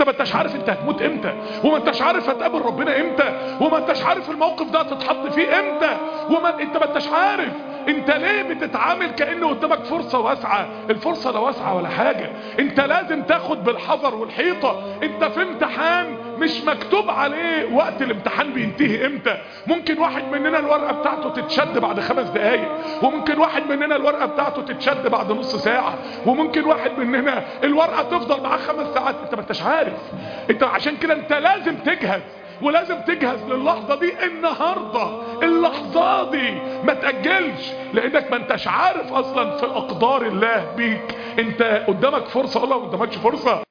انت ما انتش عارف انت هتموت امتى وما انتش عارف هتقابل ربنا امتى وما انتش عارف الموقف ده هتتحط فيه امتى وما انت ما انتش عارف انت ليه بتتعامل كأنه قدامك فرصة واسعة الفرصة لا واسعة ولا حاجة انت لازم تاخد بالحذر والحيطة انت في امتحان مش مكتوب عليه وقت الامتحان بينتهي امتى ممكن واحد مننا الورقة بتاعته تتشد بعد خمس دقايق وممكن واحد مننا الورقة بتاعته تتشد بعد نص ساعة وممكن واحد مننا الورقة تفضل معاه خمس ساعات انت ما انتش عارف انت عشان كده انت لازم تجهز ولازم تجهز للحظة دي النهاردة اللحظة دي ما تأجلش لانك ما انتش عارف اصلا في اقدار الله بيك انت قدامك فرصة ولا ما قدامكش فرصة